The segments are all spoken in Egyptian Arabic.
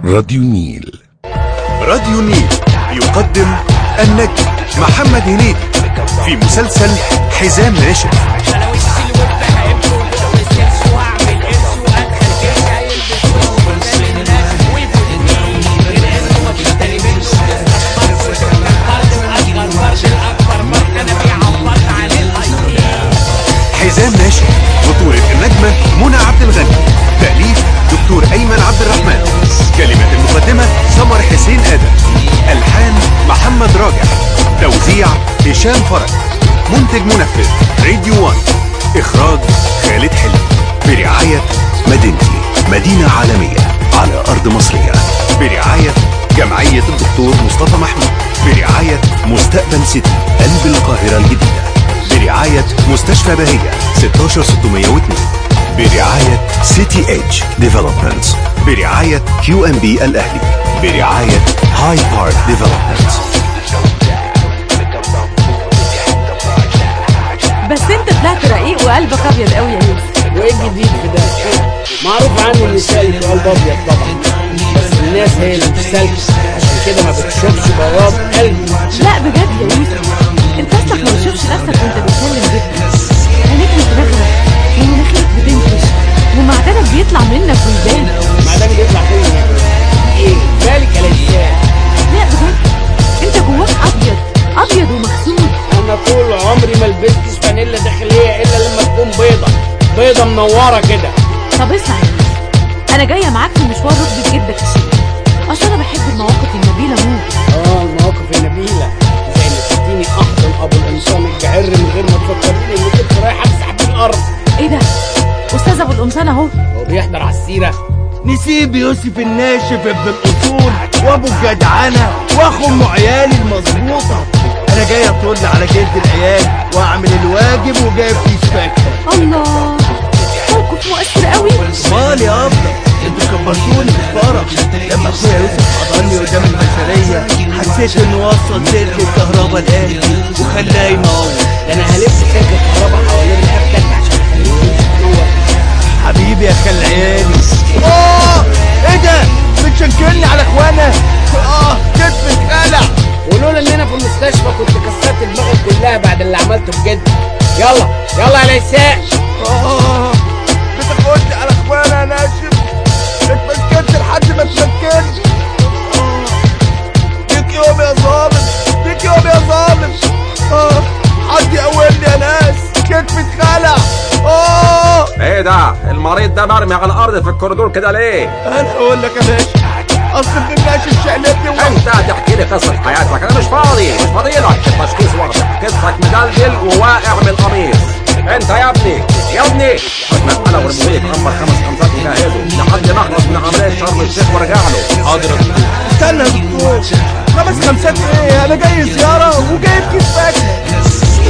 راديو نيل راديو النيل يقدم النجم محمد هنيدي في مسلسل حزام ناشف انا وش الود هيبقوا وسيرش واعمل قرش وادخل جيش هيلبس قدام الناس ويفوتني غير انه ما بيستلمش بس اكبر فرد الاكبر فرد انا بيعبر عن الاي حزام ناشف بطولة النجمة منى عبد الغني تأليف دكتور أيمن عبد الرحمن كلمة المقدمة سمر حسين آدم ألحان محمد راجع توزيع هشام فرج منتج منفذ راديو وان إخراج خالد حلمي برعاية مدينتي مدينة عالمية على أرض مصرية برعاية جمعية الدكتور مصطفى محمود برعاية مستقبل سيتي قلب القاهرة الجديدة برعاية مستشفى بهية 16602 برعاية سيتي ايدج ديفلوبمنتس برعاية كيو ام بي الأهلي برعاية هاي بارك ديفلوبمنتس بس انت طلعت رقيق وقلبك ابيض قوي يا يوسف وايه الجديد في ده؟ معروف عني ان سالك قلب ابيض طبعا بس الناس هي اللي مش سالكه عشان كده ما بتشوفش بياض قلبي لا بجد يا يوسف انت اصلك ما بتشوفش نفسك وانت بتتكلم جدا عينيك مترغرة ومناخيرك بتنفش ومعدنك بيطلع منك ويبان مع ده بيطلع فين يعني؟ ايه؟ مالك يا لسان؟ لا بجد انت جواك ابيض ابيض ومغسول انا طول عمري ما لبستش فانيلا داخليه الا لما تكون بيضه بيضه منوره كده طب اسمع يا يوسف انا جايه معاك في مشوار ركبة جدك الشريف عشان انا بحب المواقف النبيله موت اه المواقف النبيله زي اللي تديني احضن ابو الانسان الجعر من غير ما تفكريني ان كنت رايح امسح بيه الارض ايه ده استاذ ابو القمصان اهو هو بيحضر على السيره نسيب يوسف الناشف ابن الاصول وابو الجدعنه واخو ام عيالي المظبوطه انا جاي اطل على جد العيال واعمل الواجب وجايب كيس فاكهه الله موقف مؤثر قوي مال يا ابله انتوا كبرتوني في الفرح لما اخويا يوسف حضني قدام البشريه حسيت انه وصل سلك الكهرباء لقلبي وخلاه ينور ده انا هلف سلك الكهرباء حوالين رقبتك عشان اخليك جوه حبيبي يا خال عيالي اه ايه ده بتشنكلني على اخوانا اه كتفي اتخلع ولولا ان انا في المستشفى كنت كسرت دماغك كلها بعد اللي عملته بجد يلا يلا يا ليساء اه بتاخدني على اخوانا يا ناشف اتمكنت لحد ما اتمكنت آه. ديك يوم يا ظالم ديك يوم يا ظالم اه حد يقولني يا ناس كتفي اتخلع اه ايه ده المريض ده مرمي على الارض في الكوريدور كده ليه انا اقول لك يا باشا اصل ابن الناشف شقلبني و- انت هتحكي لي قصه حياتك انا مش فاضي مش فاضي لك التشخيص واضح كتفك مدلدل وواقع من القميص انت يا ابني يا ابني هتنقل انا والمدير عمر خمس خمسات وجهزه لحد ما اخلص من عمليه شرم الشيخ وارجع له حاضر استنى يا دكتور خمس خمسات ايه انا جاي زياره وجايب كيس فاكهه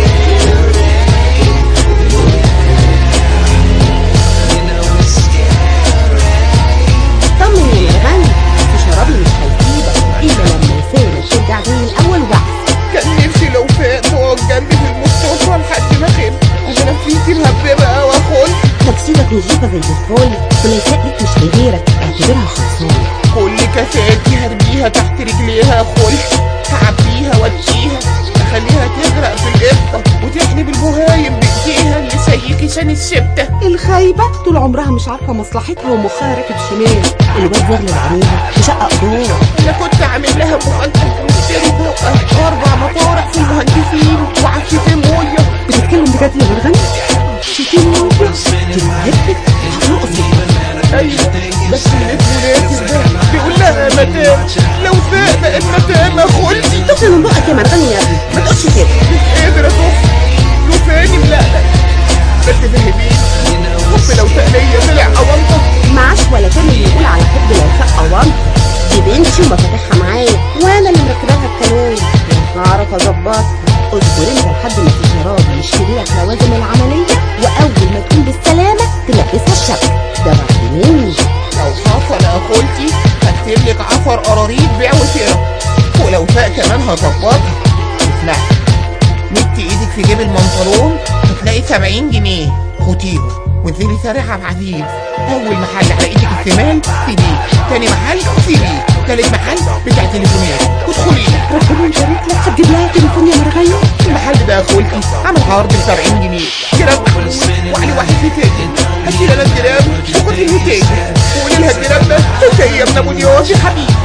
طمن يا الغني شرابي مش هيسيبك الا لما لسانك ترجع زي الاول وعس كان نفسي لو فات واقعد جنبي في المستشفى لحد ما خف عشان نفسيتي مهببه واخد تفسيرك نظيفة زي الفل وليساء ليك مش لغيرك اعتبرها خلصانة كل كاساتي هرميها تحت رجليها خل هعبيها واديها اخليها تغرق في القطه وتحلب البهايم بايديها اللي زي كيسان السبته الخايبة طول عمرها مش عارفة مصلحتها ومخها راكب شمال الواد زغلل عليها وشقق دور انا كنت عامل لها مهندس ومشتري بقى واربع مطارح في المهندسين وعشتين ميه بتتكلم بجد يا مرغني شتيم موجة تتهبت هتنقص ايوه بس اللي اسمه ناتف ده بيقول لها متام لو فاق بقت متامه خلتي طفل من بقك يا مرغني يا ابني ما تقولش كده مش قادر اطف لفاني ملقلق بس فهميني حب لو تقلية طلع اوانطه معاش ولا كان اللي يقول على حب لو فاق اوان دي بنتي ومفاتيحها معايا وانا اللي مركباها الكالون هعرف اظبطها اصبر انت لحد ما في شراب يشتري لك لوازم العمليه واول ما تكون بالسلامه تلبسها الشبكه ده بعد مني لو حصل يا خالتي هكتب لك عفر قراريط بيع وشراء ولو فاق كمان هظبطها اسمعي مدي ايدك في جيب المنطلون هتلاقي 70 جنيه خديهم وانزلي سريعة بعدين اول ما حاجة على ايدك الشمال سيبيه تاني محل سيبي تالت محل بتاع تليفونات ادخلي ربنا يبارك لك هتجيب لها تليفون يا مرغية المحل ده يا اخوتي عمل عرض ب 70 جنيه جراب وعلي واحد فيه تاني هاتي لنا الجراب وخدي لي تاني وقولي لها الجراب ده هدية من ابو ديوز يا حبيبي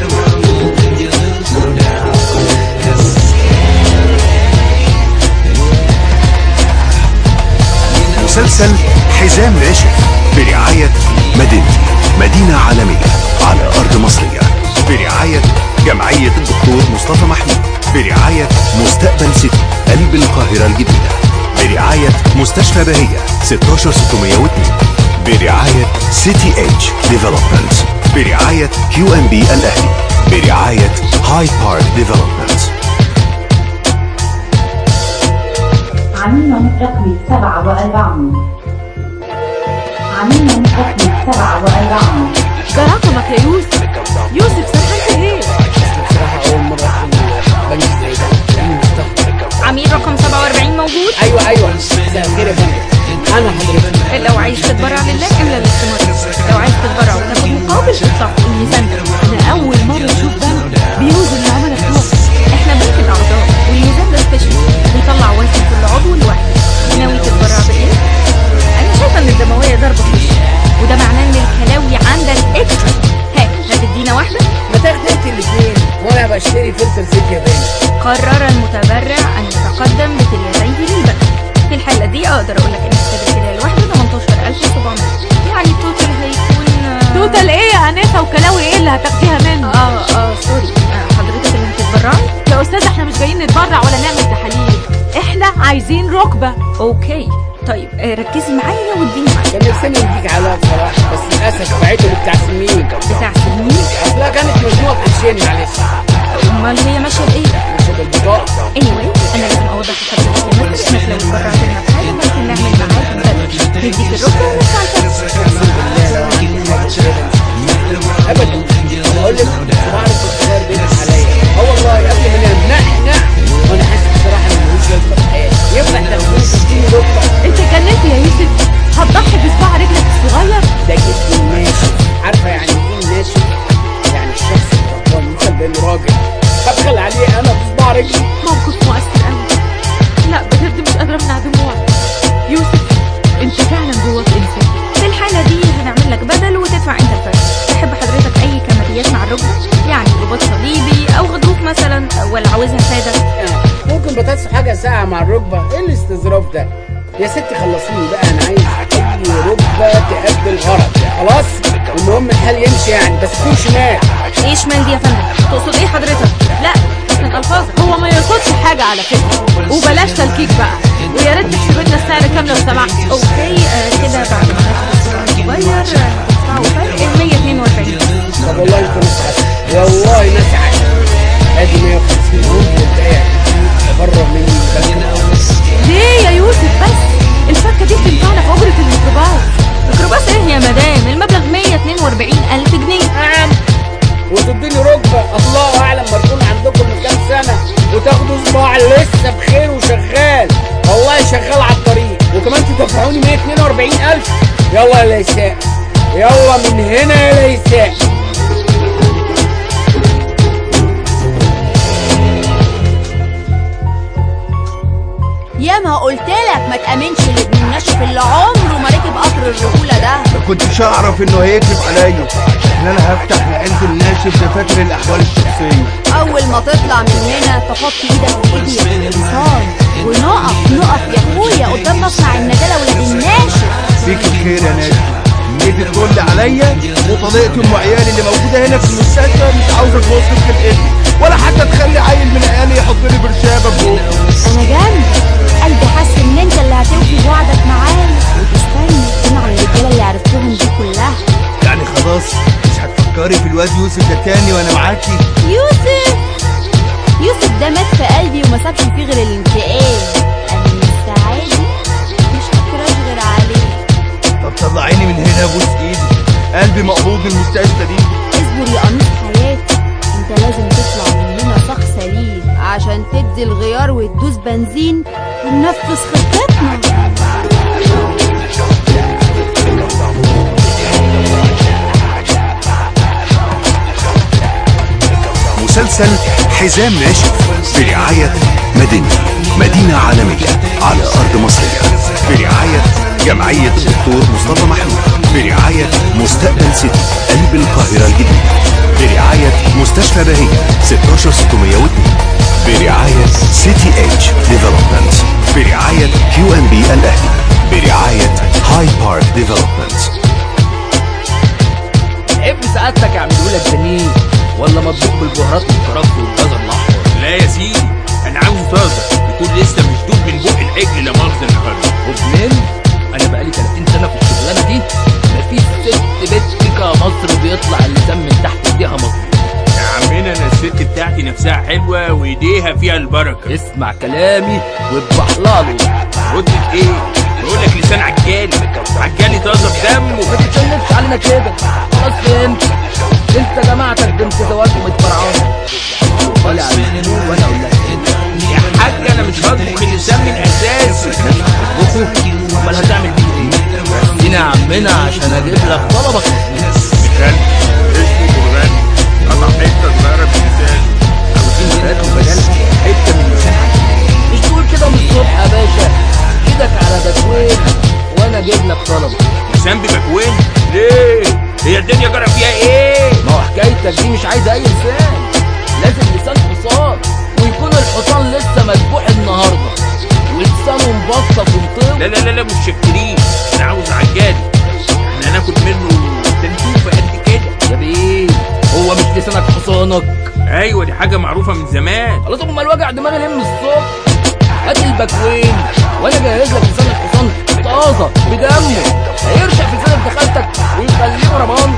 مسلسل حزام ناشف برعاية مدينتي مدينة عالمية على أرض مصرية برعاية جمعية الدكتور مصطفى محمود برعاية مستقبل سيتي قلب القاهرة الجديدة برعاية مستشفى بهية 16602 برعاية سيتي ايدج ديفلوبمنت برعاية كيو ام بي الأهلي برعاية هاي بارك ديفلوبمنت عميل رقمي سبعة وأربعون عميل رقمي سبعة وأربعون ده رقمك يا يوسف يوسف سرحان ايه بصراحة أول مرة أدخل بنك زي ده يعني مستغرب عميل رقم 47 موجود أيوه أيوه مساء الخير يا فندم أنا حضرتك لو عايز تتبرع لله املى الاستمارة لو عايز تتبرع وتاخد مقابل ادفع الميزان انا اول مرة اشوف بنك بيوزن العملاء بتوعه احنا بنك الاعضاء والميزان ده سبيشال بيطلع وزن كل عضو لوحده ناوي تتبرع بايه؟ انا شايفه ان الدمويه ضربه في وشك وده معناه ان الكلاوي عندك اكسترا ها هتدينا واحده ما تاخد انت الاثنين وانا بشتري فلتر زيت ياباني قرر المتبرع ان يتقدم بكليتيه للبنك في الحاله دي اقدر اقول لك ان حساب الكليه الواحده 18700 يعني التوتال هيكون آه، توتال ايه يا انسه وكلاوي ايه اللي هتاخديها منه اه اه سوري آه، حضرتك اللي هتتبرعي يا استاذ احنا مش جايين نتبرع ولا نعمل تحاليل احنا عايزين ركبة اوكي طيب آه، ركزي معايا واديني معايا كان نفسنا نديك عليها بصراحة بس للأسف بعته بتاع سمين بتاع سنين أصلها كانت مجموعة قرشين معلش امال هي ماشيه بايه مش بالبطاقة anyway انا لازم اوضح لحضرتك يا مستر انك لو اتبرعت لنا بحاجه ممكن نعمل معاك بدل نديك الركبه ونرجع الفلوس أقسم بالله لو عندي حاجة كده أبدا أنا أقول لك بعرف الصغير بيضحك عليا أه والله قبل ما أنام نح نح وأنا حاسس بصراحة إن ملوش لازمة في حياتي يفرح تليفون تديني ركبة انت اتجننت يا يوسف هتضحي بصباع رجلك الصغير ده جسم ناشف عارفة يعني إيه ناشف؟ يعني الشخص الرهبان مثل بإنه راجل هبخل عليه أنا بصباع رجلي موقف مؤثر قوي لا بجد مش قادرة امنع دموعي يوسف انت فعلا جواك انسان في الحاله دي هنعمل لك بدل وتدفع انت الفرق تحب حضرتك اي كماليات مع الركبه يعني رباط صليبي او غضروف مثلا ولا عاوزها ساده آه، ممكن بطاطس حاجة ساعة مع الركبة ايه الاستظراف ده يا ستي خلصيني بقى انا عايز اي ركبة تأدي الغرض خلاص المهم الحال يمشي يعني بس تكون شمال ايه شمال دي يا فندم تقصد ايه حضرتك لا احنا الالفاظ هو ما يقصدش حاجة على فكرة وبلاش تلكيك بقى ويا ريت تحسب لنا السعر كام لو سمحت اوكي آه كده بعد ما ناخد الصورة الصغير آه، هتدفعوا فرق ال 142 طب والله انت ناس عسل والله ناس عسل ادي 150 اهو وانت قاعد بره مني بس ليه يا يوسف بس الفكة دي بتنفعنا في أجرة الميكروباص ميكروباص ايه يا مدام المبلغ 142 الف جنيه نعم وتديني ركبة الله اعلم مركون عندكم من كام سنة وتاخدوا صباع لسه بخير وشغال والله شغال على الطريق وكمان تدفعوني 142 الف يلا يا ليساء يلا من هنا يا ليساء يا ما قلت لك ما تامنش لابن الناشف اللي عمره ما ركب قطر الرجوله ده ما كنتش اعرف انه هيكذب عليا ان انا هفتح لعند الناشف دفاتر الاحوال الشخصيه اول ما تطلع من هنا تحط ايدك في ايدي يا الانسان ونقف نقف يا اخويا قدام مصنع الندالة ولاد الناشف فيك الخير يا ناشف جيت تقول لي عليا وطليقتي ام عيالي اللي موجوده هنا في المستشفى مش عاوزه تبص في الابن ولا حتى تخلي عيل من عيالي يحط لي برشامه في بقه انا جنبك قلبي حاسس ان انت اللي هتوفي بوعدك معايا وتستنى تسمع الرجاله اللي عرفتهم دي كلها يعني خلاص مش هتفكري في الواد يوسف ده تاني وانا معاكي يوسف يوسف ده مات في قلبي وما سابش فيه غير الانتقام انا مستعدي مش هكراش غير عليه طب طلعيني من هنا ابوس ايدي قلبي مقبوض من المستشفى دي اصبر يا قميص حياتي انت لازم تطلع من هنا شخص سليم عشان تدي الغيار وتدوس بنزين وننفذ خطتنا مسلسل حزام ناشف برعاية مدينة مدينة عالمية على أرض مصرية برعاية جمعية الدكتور مصطفى محمود برعاية مستقبل سيتي قلب القاهرة الجديدة برعاية مستشفى بهية 16602 برعاية سيتي اتش ديفلوبمنت برعاية كيو ام بي الأهلي برعاية هاي بارك ديفلوبمنت ابن سعادتك يعملوا لك بانيه ولا مطبوخ بالبهارات والكرفس والجزر الاحمر لا يا سيدي انا عاوز طازه يكون لسه مشدود من بق العجل لا مؤاخذه النهارده وبنين انا بقالي 30 سنه في الشغلانه دي مفيش ست بيت فيكا مصر بيطلع اللسان من تحت ايديها مظبوط يا عمنا انا الست بتاعتي نفسها حلوه وايديها فيها البركه اسمع كلامي واتبحلاله ردت ايه بقول لك لسان عجالي عجالي طازه بدمه ما تتكلمش علينا كده خلاص فهمت انت جماعتك بنت زواج ومتفرعانه طالع على المحمول وانا اقول لك يا حاج انا مش هطبخ اللسان من اساسه تطبخه امال هتعمل بيه ايه؟ ادينا يا عمنا عشان اجيب لك طلبك كان اسمه برغان قطع حته صغيره من اللسان عاوزين تاكل بدل حته من لسان عجيب. مش تقول كده من الصبح يا باشا ايدك على بكوين وانا اجيب لك طلبك لسان ببكوين ليه هي الدنيا جرى فيها ايه ما هو حكايتك دي مش عايزه اي لسان لازم لسان حصان ويكون الحصان لسه مذبوح النهارده ولسانه مبسط ومطوي لا لا لا لا مش شاكرين انا عاوز عجالي احنا هناخد منه تنتوفه قد كده يا بيه هو مش لسانك حصانك ايوه دي حاجه معروفه من زمان خلاص امال وجع دماغي ليه من الصبح هات البكوين وانا جهز لك لسان الحصان طازه بدمه هيرشق في لسان ابن خالتك ويخليه رمان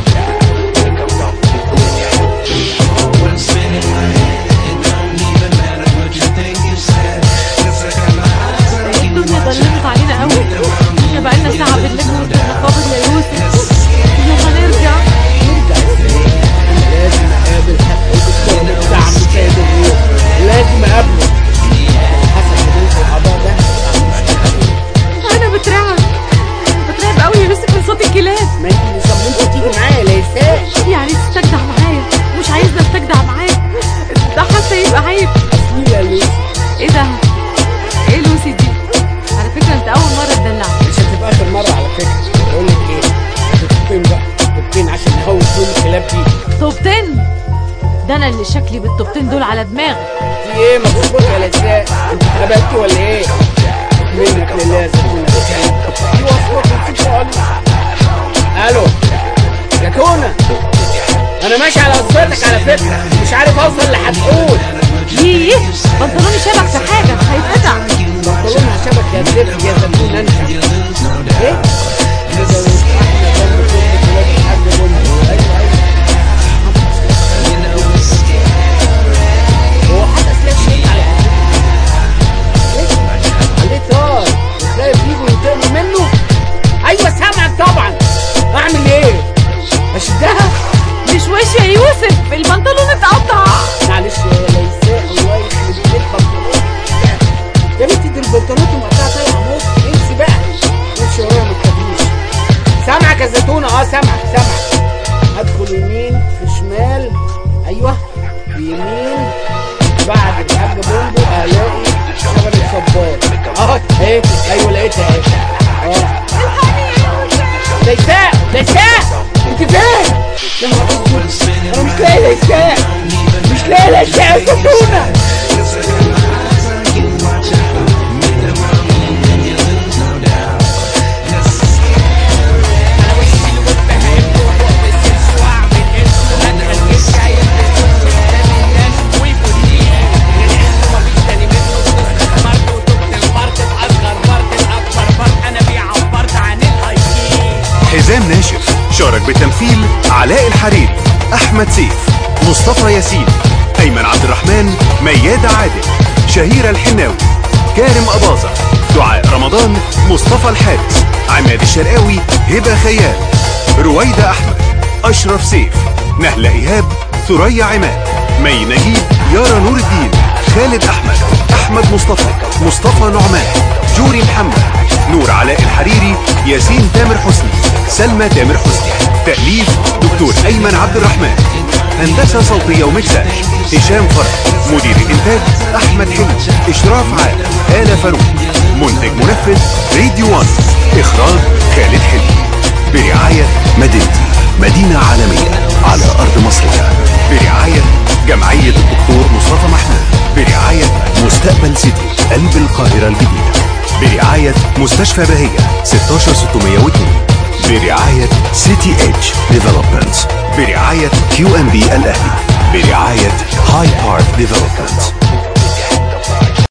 الدنيا ضلمت علينا قوي احنا بقالنا ساعة بنلم في المقابر يا يوسف يلا نرجع نرجع ازاي لازم اقابل حق الدكتور بتاع مساعد الروح لازم اقابله حسب حدوث الاعضاء ده انا بترعب بترعب قوي يا يوسف من صوت الكلاب ما انت صممت تيجي معايا ليساء يعني تستجدع معايا مش عايزنا استجدع معاك ده حتى يبقى عيب اصلي يا لوسي ايه ده ايه لوسي دي على فكرة انت اول مرة تدلع مش هتبقى اخر مره على فكره بقول لك ايه طوبتين بقى طوبتين عشان نهوي كل الكلاب دي طوبتين ده انا اللي شكلي بالطوبتين دول على دماغي في ايه ما تظبط يا ليساء انت اتغبتي ولا ايه منك لله يا زيتونه في وصفه في خالص الو يا كونه انا ماشي على وصفتك على فكره مش عارف اوصل اللي هتقول ييه بنطلوني شبك في حاجة هيتقطع بنطلونها شبك يا زفت يا زيتون انت ايه كده واحنا جنب كل كلاب الحاج بندق ايوه ايوه هو حدث لك شيء على ايه عليه طار وتلاقي بيجوا ينتقموا منه ايوه سامعك طبعا اعمل ايه اشدها مش وش يا يوسف البنطلون اتقطع معلش يا ليساء الله يخرب بيت بنطلون يا بنتي دي البنطلونات المقطعه طالعه موت انسي بقى امشي ورايا ما تخافيش سامعك يا زيتونه اه سامعك سامعك هدخل يمين في شمال ايوه في يمين بعد الحاج بومبو الاقي شجره صبار اه ايه ايوه لقيتها اهي اه ليساء ليساء انت فين؟ يا نهار اسود انا مش لاقي ليساء مش لاقي ليساء يا زيتونه حزام ناشف شارك بالتمثيل علاء الحريري أحمد سيف مصطفى ياسين أيمن عبد الرحمن ميادة عادل شهيرة الحناوي كارم أباظة دعاء رمضان مصطفى الحارس عماد الشرقاوي هبة خيال رويدة أحمد أشرف سيف نهلة إيهاب ثريا عماد مي نجيب يارا نور الدين خالد أحمد أحمد مصطفى مصطفى نعمان جوري محمد نور علاء الحريري ياسين تامر حسني سلمى تامر حسني تأليف دكتور أيمن عبد الرحمن هندسة صوتية ومكساج هشام فرح مدير الإنتاج أحمد حلمي إشراف عام آلة فاروق منتج منفذ راديو 1 إخراج خالد حلمي برعاية مدينتي مدينة عالمية على أرض مصرية برعاية جمعية الدكتور مصطفى محمود برعاية مستقبل سيتي قلب القاهرة الجديدة برعاية مستشفى بهية 16602 برعاية سيتي اتش ديفلوبمنت برعاية كيو ام بي الأهلي برعاية هاي بارك ديفلوبمنت